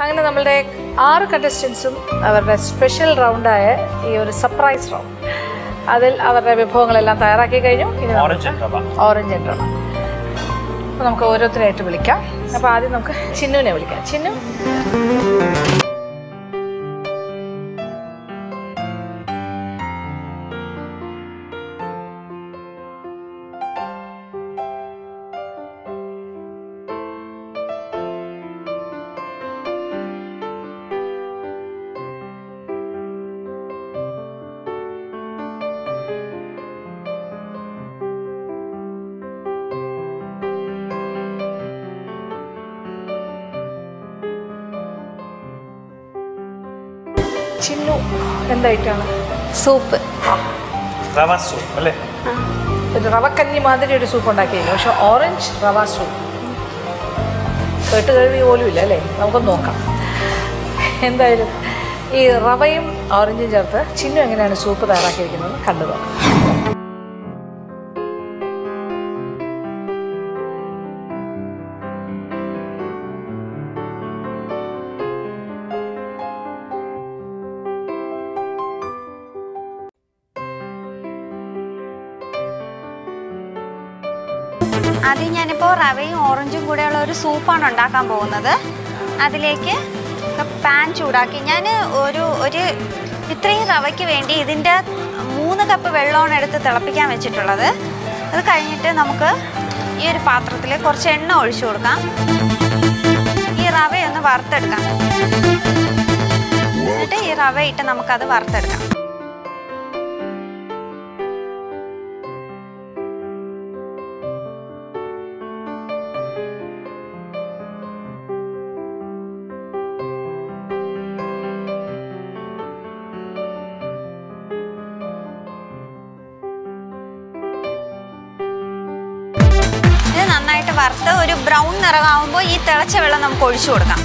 അങ്ങനെ നമ്മളുടെ ആറ് കണ്ടസ്റ്റൻസും അവരുടെ സ്പെഷ്യൽ റൗണ്ടായ ഈ ഒരു സർപ്രൈസ് റൗണ്ട് അതിൽ അവരുടെ വിഭവങ്ങളെല്ലാം തയ്യാറാക്കി കഴിഞ്ഞു ഇനി ഓറഞ്ച് റവ ഓറഞ്ച് എണ്ണ അപ്പോൾ നമുക്ക് ഓരോരുത്തരായിട്ട് വിളിക്കാം അപ്പോൾ ആദ്യം നമുക്ക് ചിന്നുവിനെ വിളിക്കാം ചിന്നു ചിന്നു എന്തായിട്ടാണ് സൂപ്പ് റവ സൂപ്പ് അല്ലേ ഒരു റവക്കഞ്ഞി മാതിരി ഒരു സൂപ്പ് ഉണ്ടാക്കിയില്ല പക്ഷെ ഓറഞ്ച് റവ സൂപ്പ് കേട്ട് കഴിവി പോലും ഇല്ല അല്ലേ നമുക്കൊന്ന് നോക്കാം എന്തായാലും ഈ റവയും ഓറഞ്ചും ചേർത്ത് ചിന്നു എങ്ങനെയാണ് സൂപ്പ് തയ്യാറാക്കിയിരിക്കുന്നത് കണ്ടു നോക്കാം ആദ്യം ഞാനിപ്പോൾ റവയും ഓറഞ്ചും കൂടെയുള്ള ഒരു സൂപ്പാണ് ഉണ്ടാക്കാൻ പോകുന്നത് അതിലേക്ക് പാൻ ചൂടാക്കി ഞാൻ ഒരു ഒരു ഇത്രയും റവയ്ക്ക് വേണ്ടി ഇതിൻ്റെ മൂന്ന് കപ്പ് വെള്ളമാണ് എടുത്ത് തിളപ്പിക്കാൻ വെച്ചിട്ടുള്ളത് അത് കഴിഞ്ഞിട്ട് നമുക്ക് ഈ ഒരു പാത്രത്തിൽ കുറച്ച് എണ്ണ ഒഴിച്ചു കൊടുക്കാം ഈ റവയൊന്ന് വറുത്തെടുക്കാം എന്നിട്ട് ഈ റവ ഇട്ട് നമുക്കത് വറുത്തെടുക്കാം ഇത് നന്നായിട്ട് വറുത്ത് ഒരു ബ്രൗൺ നിറമാകുമ്പോൾ ഈ തിളച്ച വെള്ളം നമുക്ക് ഒഴിച്ചു കൊടുക്കാം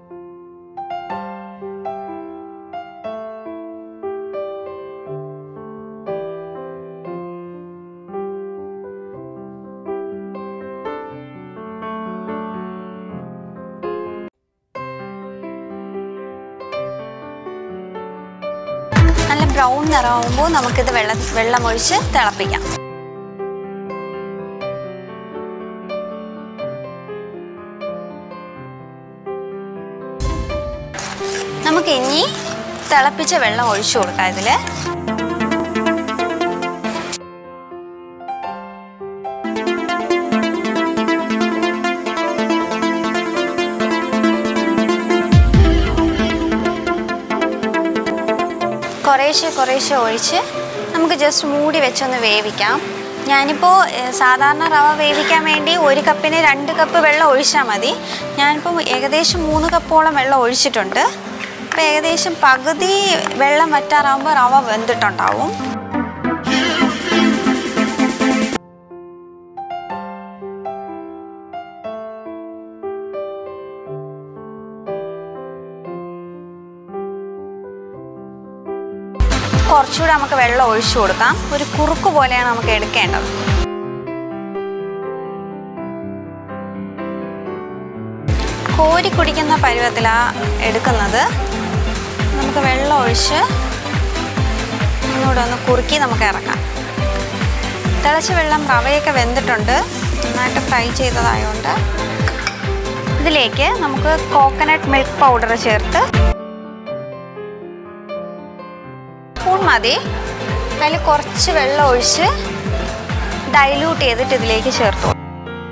നല്ല ബ്രൗൺ നിറമാകുമ്പോൾ നമുക്കിത് വെള്ളം വെള്ളം ഒഴിച്ച് തിളപ്പിക്കാം നമുക്ക് ഇനി തിളപ്പിച്ച വെള്ളം ഒഴിച്ചു കൊടുക്കാം ഇതിൽ കുറേശ്ശെ കുറേശ്ശെ ഒഴിച്ച് നമുക്ക് ജസ്റ്റ് മൂടി വെച്ചൊന്ന് വേവിക്കാം ഞാനിപ്പോൾ ഏഹ്, സാധാരണ റവ വേവിക്കാൻ വേണ്ടി ഒരു കപ്പിന് രണ്ട് കപ്പ് വെള്ളം ഒഴിച്ചാൽ മതി ഞാനിപ്പോൾ ഏകദേശം മൂന്ന് കപ്പോളം വെള്ളം ഒഴിച്ചിട്ടുണ്ട് അപ്പോൾ ഏകദേശം പകുതി വെള്ളം വറ്റാറാകുമ്പോൾ റവ വെന്തിട്ടുണ്ടാവും കുറച്ചുകൂടെ നമുക്ക് വെള്ളം ഒഴിച്ചു കൊടുക്കാം ഒരു കുറുക്ക് പോലെയാണ് നമുക്ക് എടുക്കേണ്ടത് കോരി കുടിക്കുന്ന പരുവത്തിലാണ് എടുക്കുന്നത് നമുക്ക് വെള്ളം ഒഴിച്ച് ഒന്നുകൂടെ ഒന്ന് കുറുക്കി നമുക്ക് ഇറക്കാം തിളച്ച വെള്ളം റവയൊക്കെ വെന്തിട്ടുണ്ട് നന്നായിട്ട് ഫ്രൈ ചെയ്തതായതുകൊണ്ട് ഇതിലേക്ക് നമുക്ക് കോക്കനട്ട് മിൽക്ക് പൗഡർ ചേർത്ത് സ്പൂൺ മതി അതിൽ കുറച്ച് വെള്ളം ഒഴിച്ച് ഡൈല്യൂട്ട് ചെയ്തിട്ട് ഇതിലേക്ക് ചേർത്തു കൊടുക്കും.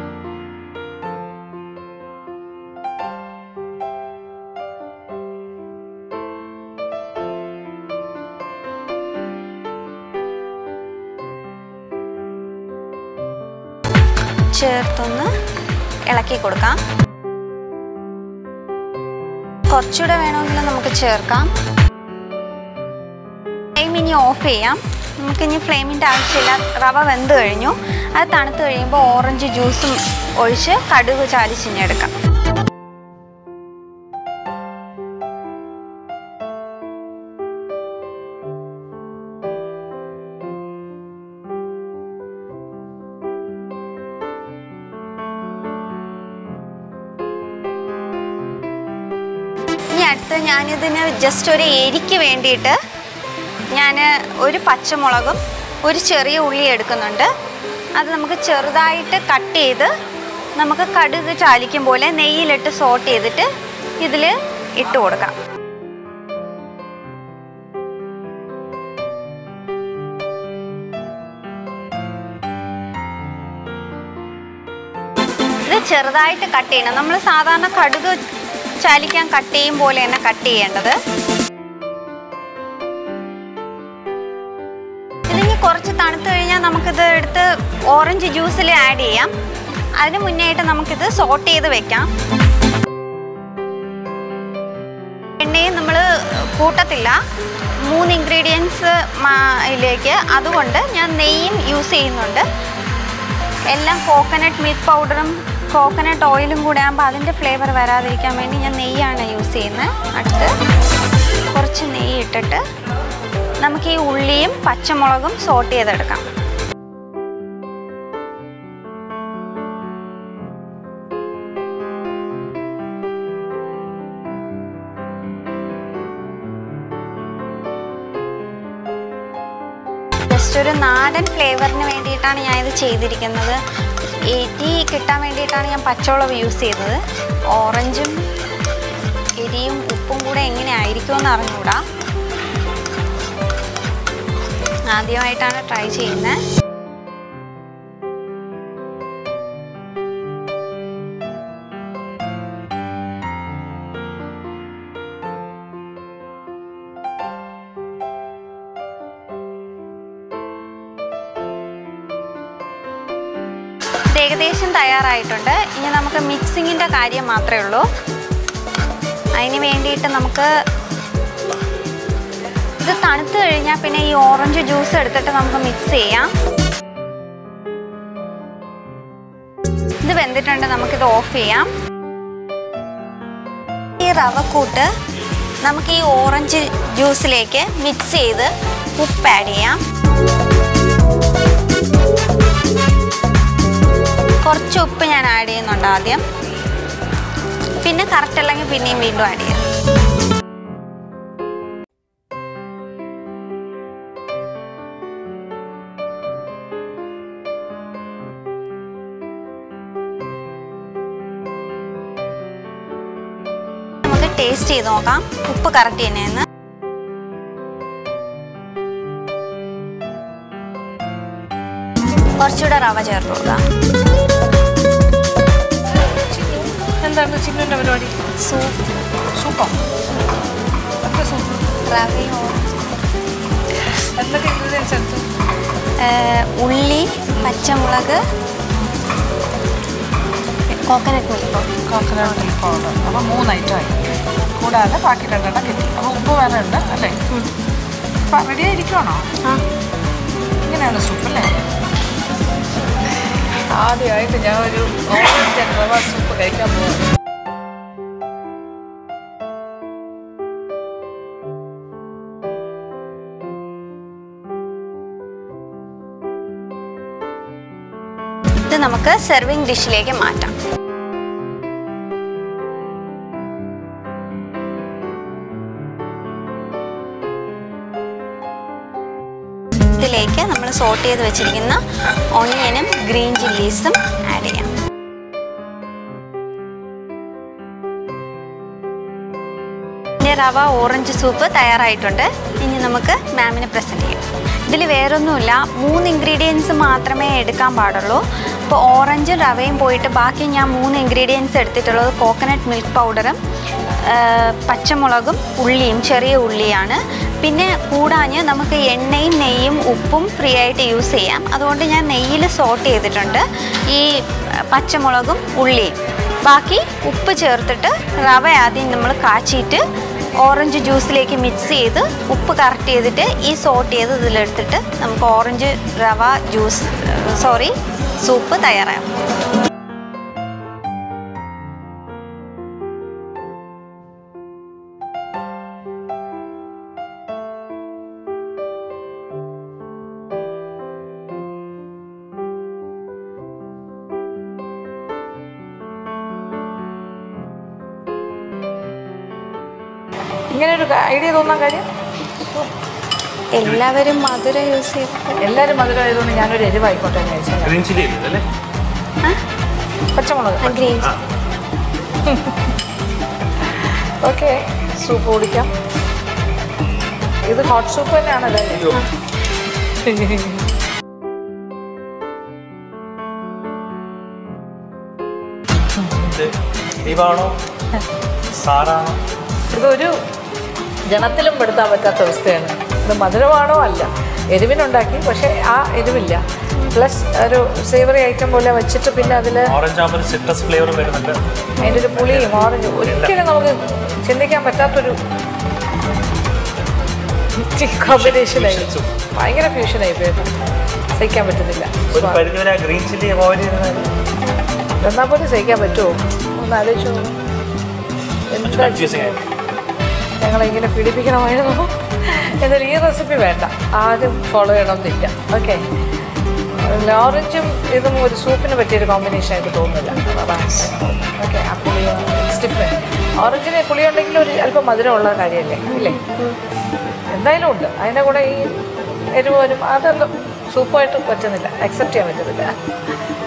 ചേർത്തൊന്ന് ഇളക്കി കൊടുക്കാം കുറച്ചുകൂടെ വേണമെങ്കിൽ നമുക്ക് ചേർക്കാം ഫ്ലെയിം ഇനി ഓഫ് ചെയ്യാം നമുക്കിനി ഫ്ലെയിമിൻ്റെ ആവശ്യമില്ല റവ വെന്ത് കഴിഞ്ഞു അത് തണുത്ത് കഴിയുമ്പോൾ ഓറഞ്ച് ജ്യൂസും ഒഴിച്ച് കടുക് ചാലിച്ചിഞ്ഞെടുക്കാം അടുത്ത് ഞാനിതിന് ജസ്റ്റ് ഒരു എരിക്ക് വേണ്ടിയിട്ട് ഞാൻ ഒരു പച്ചമുളകും ഒരു ചെറിയ ഉള്ളി എടുക്കുന്നുണ്ട് അത് നമുക്ക് ചെറുതായിട്ട് കട്ട് ചെയ്ത് നമുക്ക് കടുക് ചാലിക്കും പോലെ നെയ്യിലിട്ട് സോട്ട് ചെയ്തിട്ട് ഇതിൽ ഇട്ട് കൊടുക്കാം ഇത് ചെറുതായിട്ട് കട്ട് ചെയ്യണം നമ്മൾ സാധാരണ കടുക് ചാലിക്കാൻ കട്ട് ചെയ്യും പോലെ തന്നെ കട്ട് ചെയ്യേണ്ടത് ഇതിനി കുറച്ച് തണുത്ത് കഴിഞ്ഞാൽ നമുക്കിത് എടുത്ത് ഓറഞ്ച് ജ്യൂസിൽ ആഡ് ചെയ്യാം അതിന് മുന്നേ ആയിട്ട് നമുക്കിത് സോട്ട് ചെയ്ത് വെക്കാം എണ്ണയും നമ്മൾ കൂട്ടത്തില്ല മൂന്ന് ഇൻഗ്രീഡിയൻസ് ഇതിലേക്ക് അതുകൊണ്ട് ഞാൻ നെയ്യും യൂസ് ചെയ്യുന്നുണ്ട് എല്ലാം കോക്കനട്ട് മിൽക്ക് പൗഡറും കോക്കനട്ട് ഓയിലും കൂടെ ആകുമ്പോൾ അതിൻ്റെ ഫ്ലേവർ വരാതിരിക്കാൻ വേണ്ടി ഞാൻ നെയ്യാണ് യൂസ് ചെയ്യുന്നത് അടുത്ത് കുറച്ച് നെയ്യ് ഇട്ടിട്ട് നമുക്ക് ഈ ഉള്ളിയും പച്ചമുളകും സോട്ട് ചെയ്തെടുക്കാം ജസ്റ്റ് ഒരു നാടൻ ഫ്ലേവറിന് വേണ്ടിയിട്ടാണ് ഞാൻ ഇത് ചെയ്തിരിക്കുന്നത് ഈ ടീ കിട്ടാൻ വേണ്ടിയിട്ടാണ് ഞാൻ പച്ചവെള്ളം യൂസ് ചെയ്തത് ഓറഞ്ചും എരിയും ഉപ്പും കൂടെ എങ്ങനെ ആയിരിക്കുമെന്ന് അറിഞ്ഞൂടാ ആദ്യമായിട്ടാണ് ട്രൈ ചെയ്യുന്നത് ഇത് ഏകദേശം തയ്യാറായിട്ടുണ്ട് ഇനി നമുക്ക് മിക്സിങ്ങിൻ്റെ കാര്യം മാത്രമേ ഉള്ളൂ അതിന് വേണ്ടിയിട്ട് നമുക്ക് ഇത് തണുത്ത് കഴിഞ്ഞാൽ പിന്നെ ഈ ഓറഞ്ച് ജ്യൂസ് എടുത്തിട്ട് നമുക്ക് മിക്സ് ചെയ്യാം ഇത് വെന്തിട്ടുണ്ട് നമുക്കിത് ഓഫ് ചെയ്യാം ഈ റവക്കൂട്ട് നമുക്ക് ഈ ഓറഞ്ച് ജ്യൂസിലേക്ക് മിക്സ് ചെയ്ത് ഉപ്പ് ആഡ് ചെയ്യാം കുറച്ച് ഉപ്പ് ഞാൻ ആഡ് ചെയ്യുന്നുണ്ട് ആദ്യം പിന്നെ കറക്റ്റ് അല്ലെങ്കിൽ പിന്നെയും വീണ്ടും ആഡ് ചെയ്യാം നമുക്ക് ടേസ്റ്റ് ചെയ്ത് നോക്കാം ഉപ്പ് കറക്റ്റ് തന്നെയെന്ന് കുറച്ചുകൂടെ റവ ചേർത്ത് കൊടുക്കാം എന്താണ് ചിന്നുവിൻ്റെ പരിപാടി സൂപ്പ് സൂപ്പോ എന്തൊക്കെ സൂപ്പ് റവയും എന്തൊക്കെ ഇൻഗ്രീഡിയൻസ് എടുത്തു ഏഹ് ഉള്ളി പച്ചമുളക് coconut milk coconut milk powder അപ്പോൾ മൂന്ന് ഐറ്റം ആയി കൂടാതെ ബാക്കി രണ്ടെണ്ണം കിട്ടി അപ്പോൾ ഉപ്പ് വേറെ ഉണ്ട് അല്ലേ അപ്പം റെഡി ആയിരിക്കുവാണോ ആ ഇങ്ങനെയാണ് സൂപ്പ് അല്ലേ ആദ്യമായിട്ട് ഞാൻ ഒരു ഓറഞ്ച് റവ സൂപ്പ് കഴിക്കാൻ പോകുന്നു ഇത് നമുക്ക് സെർവിങ് ഡിഷിലേക്ക് മാറ്റാം ഇതിലേക്ക് നമ്മൾ സോട്ട് ചെയ്ത് വെച്ചിരിക്കുന്ന ഓണിയനും ഗ്രീൻ ചില്ലീസും ആഡ് ചെയ്യാം ഇതിൻ്റെ റവ ഓറഞ്ച് സൂപ്പ് തയ്യാറായിട്ടുണ്ട് ഇനി നമുക്ക് മാമിന് പ്രസൻറ്റ് ചെയ്യാം ഇതിൽ വേറൊന്നുമില്ല മൂന്ന് ഇൻഗ്രീഡിയൻസ് മാത്രമേ എടുക്കാൻ പാടുള്ളൂ ഇപ്പോൾ ഓറഞ്ചും റവയും പോയിട്ട് ബാക്കി ഞാൻ മൂന്ന് ഇൻഗ്രീഡിയൻസ് എടുത്തിട്ടുള്ളത് കോക്കനട്ട് മിൽക്ക് പൗഡറും പച്ചമുളകും ഉള്ളിയും ചെറിയ ഉള്ളിയാണ് പിന്നെ കൂടാഞ്ഞ് നമുക്ക് എണ്ണയും നെയ്യും ഉപ്പും ഫ്രീ ആയിട്ട് യൂസ് ചെയ്യാം അതുകൊണ്ട് ഞാൻ നെയ്യിൽ സോട്ട് ചെയ്തിട്ടുണ്ട് ഈ പച്ചമുളകും ഉള്ളിയും ബാക്കി ഉപ്പ് ചേർത്തിട്ട് റവ ആദ്യം നമ്മൾ കാച്ചിയിട്ട് ഓറഞ്ച് ജ്യൂസിലേക്ക് മിക്സ് ചെയ്ത് ഉപ്പ് കറക്റ്റ് ചെയ്തിട്ട് ഈ സോട്ട് ചെയ്ത് ഇതിലെടുത്തിട്ട് നമുക്ക് ഓറഞ്ച് റവ ജ്യൂസ് സോറി സൂപ്പ് തയ്യാറാകും ഇങ്ങനെ ഒരു ഐഡിയ തോന്നാൻ കാര്യം എല്ലാവരും മധുരം യൂസ് ചെയ്ത് എല്ലാവരും മധുരം ആയതുകൊണ്ട് ഞാനൊരു എരിവായിക്കോട്ടെ എന്ന് വെച്ചാൽ ഗ്രീൻ ചില്ലി ഇല്ലേ അല്ലേ പച്ചമുളക് ഗ്രീൻ ആ ഓക്കെ സൂപ്പ് കുടിക്കാം ഇത് ഹോട്ട് സൂപ്പ് തന്നെയാണല്ലോ അല്ലേ അയ്യോ ഇത് ദീപാണോ സാറാണോ ഇതൊരു ഗണത്തിലും പെടുത്താൻ പറ്റാത്ത അവസ്ഥയാണ് ഇത് മധുരമാണോ അല്ല എരിവിനുണ്ടാക്കി പക്ഷേ ആ എരിവില്ല പ്ലസ് ഒരു സേവറി ഐറ്റം പോലെ വെച്ചിട്ട് പിന്നെ അതിൽ ഓറഞ്ച് ആകുമ്പോൾ ഒരു സിട്രസ് ഫ്ലേവർ വരുന്നുണ്ട് അതിൻ്റെ ഒരു പുളിയും ഓറഞ്ചും ഒരിക്കലും നമുക്ക് ചിന്തിക്കാൻ പറ്റാത്തൊരു കോമ്പിനേഷനായി Fusion soup. ഭയങ്കര ഫ്യൂഷനായി പോയത് സഹിക്കാൻ പറ്റുന്നില്ല ഒരു പരിധി വരെ ആ ഗ്രീൻ ചില്ലി അവോയ്ഡ് ചെയ്യുന്നത് എന്നാൽ പോലും സഹിക്കാൻ പറ്റുമോ ഒന്ന് ആലോചിച്ചു എന്താ കൺഫ്യൂസിങ് ആയി ഞങ്ങളിങ്ങനെ പീഡിപ്പിക്കണമായിരുന്നു എന്നാൽ ഈ റെസിപ്പി വേണ്ട ആരും ഫോളോ ചെയ്യണമെന്നില്ല ഓക്കെ ഓറഞ്ചും ഇതും ഒരു സൂപ്പിന് പറ്റിയൊരു കോമ്പിനേഷൻ ആയിട്ട് തോന്നുന്നില്ല ഓക്കെ ആ പുളി ഡിഫറെൻറ്റ് ഓറഞ്ചിന് പുളി ഉണ്ടെങ്കിൽ ഒരു അല്പം മധുരമുള്ള കാര്യമല്ലേ ഇല്ലേ എന്തായാലും ഉണ്ട് അതിൻ്റെ കൂടെ ഈ എരിവ് വരും അതൊന്നും സൂപ്പായിട്ട് പറ്റുന്നില്ല അക്സെപ്റ്റ് ചെയ്യാൻ പറ്റുന്നില്ല